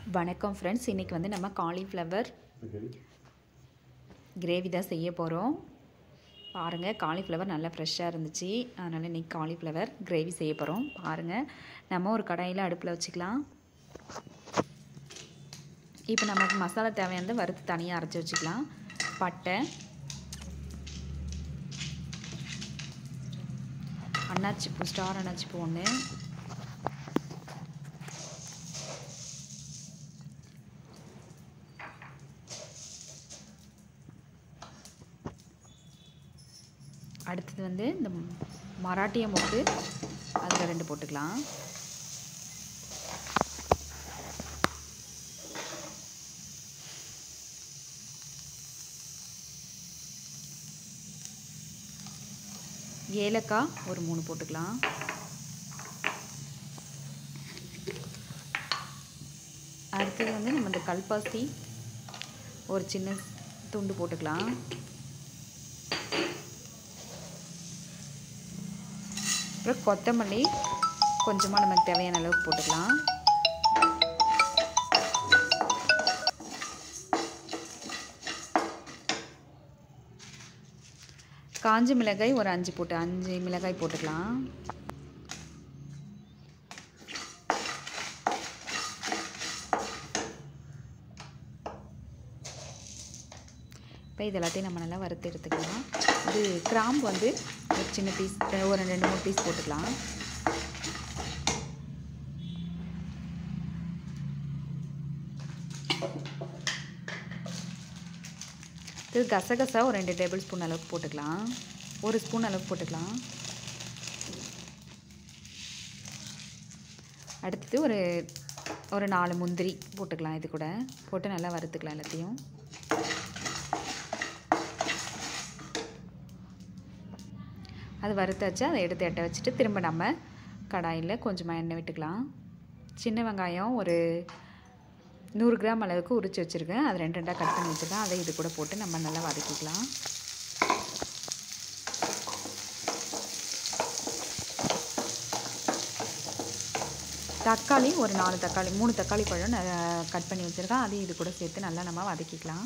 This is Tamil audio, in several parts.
வணக்கம் ஃப்ரெண்ட்ஸ் இன்றைக்கி வந்து நம்ம காலிஃப்ளவர் கிரேவி தான் செய்ய போகிறோம் பாருங்கள் காலிஃப்ளவர் நல்லா ஃப்ரெஷ்ஷாக இருந்துச்சு அதனால் இன்றைக்கி காலிஃப்ளவர் கிரேவி செய்ய போகிறோம் பாருங்கள் நம்ம ஒரு கடாயில் அடுப்பில் வச்சுக்கலாம் இப்போ நமக்கு மசாலா தேவையானது வறுத்து தனியாக அரைச்சி வச்சுக்கலாம் பட்டை அன்னாச்சி பூ ஸ்டார் அன்னாச்சி பூ ஒன்று அடுத்தது வந்து இந்த மராட்டிய மொக்கு அதில் ரெண்டு போட்டுக்கலாம் ஏலக்காய் ஒரு மூணு போட்டுக்கலாம் அடுத்தது வந்து நம்ம இந்த கல்பாசி ஒரு சின்ன துண்டு போட்டுக்கலாம் அப்புறம் கொத்தமல்லி கொஞ்சமாக நமக்கு தேவையான அளவுக்கு போட்டுக்கலாம் காஞ்ச மிளகாய் ஒரு அஞ்சு போட்டு அஞ்சு மிளகாய் போட்டுக்கலாம் இப்போ இது எல்லாத்தையும் நம்ம நல்லா வறுத்து எடுத்துக்கலாம் இது கிராம்பு வந்து ஒரு சின்ன பீஸ் ஒரு ரெண்டு மூணு பீஸ் போட்டுக்கலாம் இது கசகசா ஒரு ரெண்டு டேபிள் ஸ்பூன் அளவுக்கு போட்டுக்கலாம் ஒரு ஸ்பூன் அளவுக்கு போட்டுக்கலாம் அடுத்தது ஒரு ஒரு நாலு முந்திரி போட்டுக்கலாம் இது கூட போட்டு நல்லா வறுத்துக்கலாம் எல்லாத்தையும் அது வறுத்தாச்சு அதை எடுத்து எட்ட வச்சுட்டு திரும்ப நம்ம கடாயில் கொஞ்சமாக எண்ணெய் விட்டுக்கலாம் சின்ன வெங்காயம் ஒரு நூறு கிராம் அளவுக்கு உரித்து வச்சுருக்கேன் அது ரெண்டு ரெண்டாக கட் பண்ணி வச்சுருக்கேன் அதை இது கூட போட்டு நம்ம நல்லா வதக்கிக்கலாம் தக்காளி ஒரு நாலு தக்காளி மூணு தக்காளி பழம் கட் பண்ணி வச்சுருக்கேன் அதையும் இது கூட சேர்த்து நல்லா நம்ம வதக்கிக்கலாம்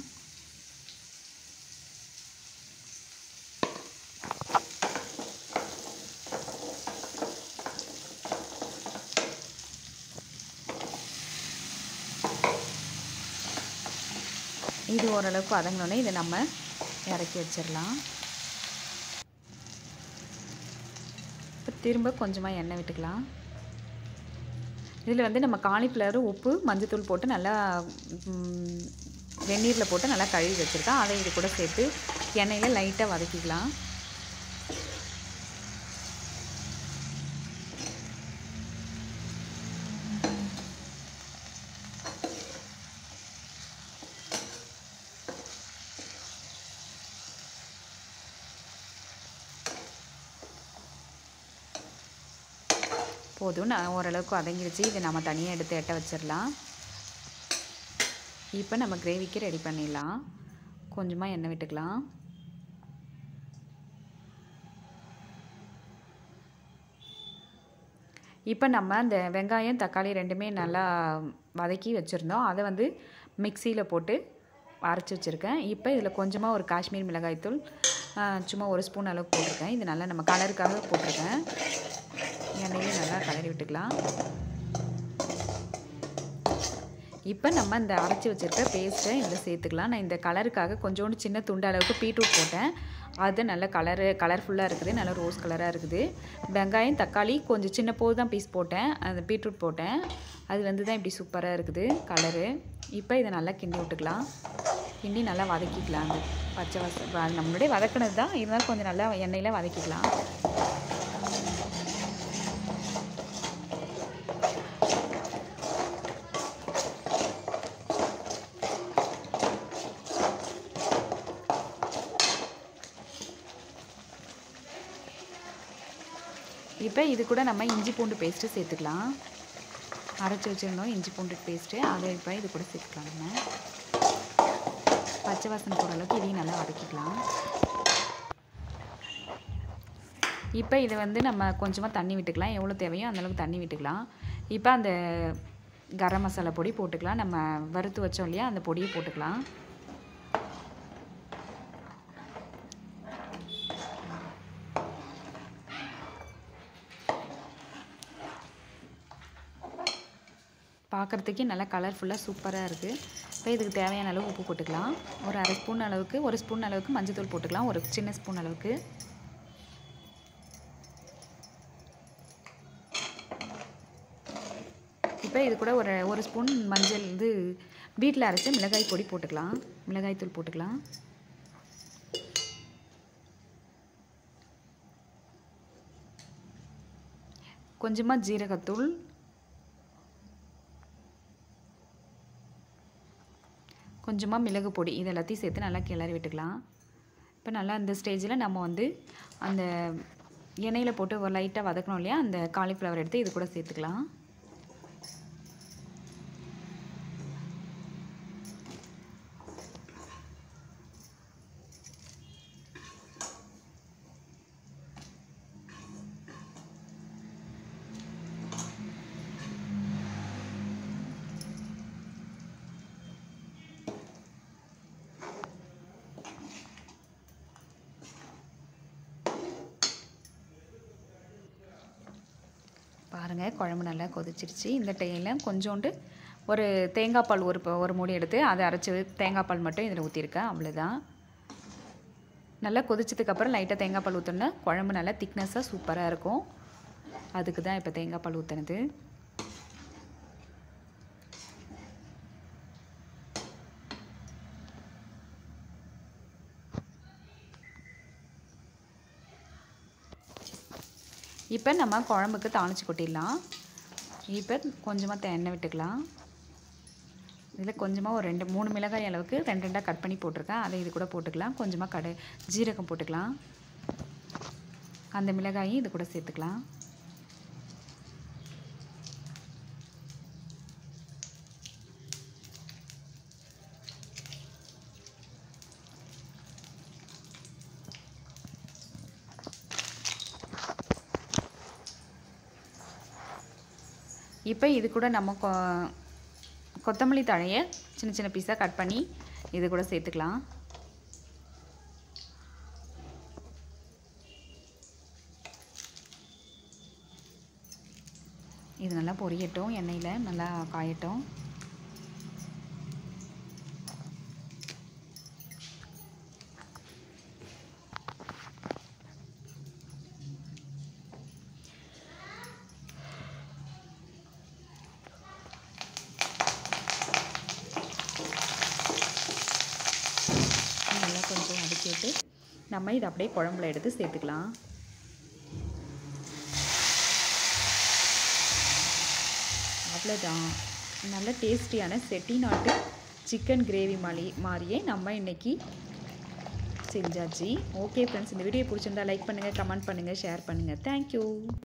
இது ஓரளவுக்கு வதங்கினோடனே இதை நம்ம இறக்கி வச்சிடலாம் இப்போ திரும்ப கொஞ்சமாக எண்ணெய் விட்டுக்கலாம் இதில் வந்து நம்ம காலிஃப்ளவர் உப்பு மஞ்சத்தூள் போட்டு நல்லா வெந்நீரில் போட்டு நல்லா கழுவி வச்சுருக்கேன் அதை இது கூட சேர்த்து எண்ணெயில் லைட்டாக வதக்கிக்கலாம் போதும் நான் ஓரளவுக்கு வதங்கிடுச்சு இதை நம்ம தனியாக எடுத்து எட்ட வச்சிடலாம் இப்போ நம்ம கிரேவிக்கு ரெடி பண்ணிடலாம் கொஞ்சமாக எண்ணெய் விட்டுக்கலாம் இப்போ நம்ம அந்த வெங்காயம் தக்காளி ரெண்டுமே நல்லா வதக்கி வச்சுருந்தோம் அதை வந்து மிக்சியில் போட்டு அரைச்சி வச்சுருக்கேன் இப்போ இதில் கொஞ்சமாக ஒரு காஷ்மீர் மிளகாய்த்தூள் சும்மா ஒரு ஸ்பூன் அளவுக்கு போட்டிருக்கேன் இது நல்லா நம்ம கலருக்காக போட்டிருக்கேன் எண்ணெயிலே நல்லா கலரி விட்டுக்கலாம் இப்போ நம்ம இந்த அரைச்சி வச்சுருக்க பேஸ்ட்டை இதில் சேர்த்துக்கலாம் நான் இந்த கலருக்காக கொஞ்சோண்டு சின்ன துண்டு அளவுக்கு பீட்ரூட் போட்டேன் அது நல்ல கலரு கலர்ஃபுல்லாக இருக்குது நல்ல ரோஸ் கலராக இருக்குது வெங்காயம் தக்காளி கொஞ்சம் சின்ன போது தான் பீஸ் போட்டேன் அந்த பீட்ரூட் போட்டேன் அது வந்து தான் இப்படி சூப்பராக இருக்குது கலரு இப்போ இதை நல்லா கிண்டி விட்டுக்கலாம் கிண்டி நல்லா வதக்கிக்கலாம் அந்த பச்சை வாசம் நம்மளுடைய வதக்கினது தான் இருந்தாலும் கொஞ்சம் நல்லா எண்ணெயில் வதக்கிக்கலாம் இப்போ இது கூட நம்ம இஞ்சி பூண்டு பேஸ்ட்டு சேர்த்துக்கலாம் அரைச்சி வச்சுருந்தோம் இஞ்சி பூண்டு பேஸ்ட்டு அதை இப்போ இது கூட சேர்த்துக்கலாம் நம்ம பச்சை வாசனை போகிற அளவுக்கு இதையும் நல்லா வதக்கிக்கலாம் இப்போ இதை வந்து நம்ம கொஞ்சமாக தண்ணி விட்டுக்கலாம் எவ்வளோ தேவையோ அந்தளவுக்கு தண்ணி விட்டுக்கலாம் இப்போ அந்த கரம் மசாலா பொடி போட்டுக்கலாம் நம்ம வறுத்து வச்சோம் இல்லையா அந்த பொடியை போட்டுக்கலாம் பார்க்குறதுக்கே நல்லா கலர்ஃபுல்லாக சூப்பராக இருக்குது இப்போ இதுக்கு தேவையான அளவு உப்பு போட்டுக்கலாம் ஒரு அரை ஸ்பூன் அளவுக்கு ஒரு ஸ்பூன் அளவுக்கு மஞ்சள்தூள் போட்டுக்கலாம் ஒரு சின்ன ஸ்பூன் அளவுக்கு இப்போ இது கூட ஒரு ஒரு ஸ்பூன் மஞ்சள் இது வீட்டில் அரைச்ச மிளகாய் பொடி போட்டுக்கலாம் மிளகாய் தூள் போட்டுக்கலாம் கொஞ்சமாக ஜீரகத்தூள் கொஞ்சமாக மிளகு பொடி இது எல்லாத்தையும் சேர்த்து நல்லா கிளறி விட்டுக்கலாம் இப்போ நல்லா இந்த ஸ்டேஜில் நம்ம வந்து அந்த எண்ணெயில் போட்டு ஒரு லைட்டாக வதக்கணும் இல்லையா அந்த காலிஃப்ளவர் எடுத்து இது கூட சேர்த்துக்கலாம் பாருங்கள் குழம்பு நல்லா கொதிச்சிருச்சு இந்த டைமில் கொஞ்சோண்டு ஒரு தேங்காய் பால் ஒரு ப- ஒரு மூடி எடுத்து அதை அரைச்சி தேங்காய் பால் மட்டும் இதில் ஊற்றிருக்கேன் அவ்வளோதான் நல்லா கொதிச்சதுக்கப்புறம் லைட்டாக தேங்காய் பால் ஊற்றினா குழம்பு நல்லா திக்னஸாக சூப்பராக இருக்கும் அதுக்கு தான் இப்போ தேங்காய் பால் ஊற்றுனது இப்போ நம்ம குழம்புக்கு தாளிச்சு கொட்டிடலாம் இப்போ கொஞ்சமாக எண்ணெய் விட்டுக்கலாம் இதில் கொஞ்சமாக ஒரு ரெண்டு மூணு மிளகாய் அளவுக்கு ரெண்டு ரெண்டாக கட் பண்ணி போட்டிருக்கேன் அதை இது கூட போட்டுக்கலாம் கொஞ்சமாக கடை ஜீரகம் போட்டுக்கலாம் அந்த மிளகாயும் இது கூட சேர்த்துக்கலாம் இப்போ இது கூட நம்ம கொ கொத்தமல்லி தழையை சின்ன சின்ன பீஸாக கட் பண்ணி இது கூட சேர்த்துக்கலாம் இது நல்லா பொரியட்டும் எண்ணெயில் நல்லா காயட்டும் நல்லா கொஞ்சம் வதக்கி விட்டு நம்ம இதை அப்படியே குழம்புல எடுத்து சேர்த்துக்கலாம் அவ்வளோதான் நல்ல டேஸ்டியான செட்டிநாட்டு சிக்கன் கிரேவி மாதிரி மாதிரியே நம்ம இன்னைக்கு செஞ்சாச்சு ஓகே ஃப்ரெண்ட்ஸ் இந்த வீடியோ பிடிச்சிருந்தா லைக் பண்ணுங்கள் கமெண்ட் பண்ணுங்கள் ஷேர் பண்ணுங்கள் தேங்க்யூ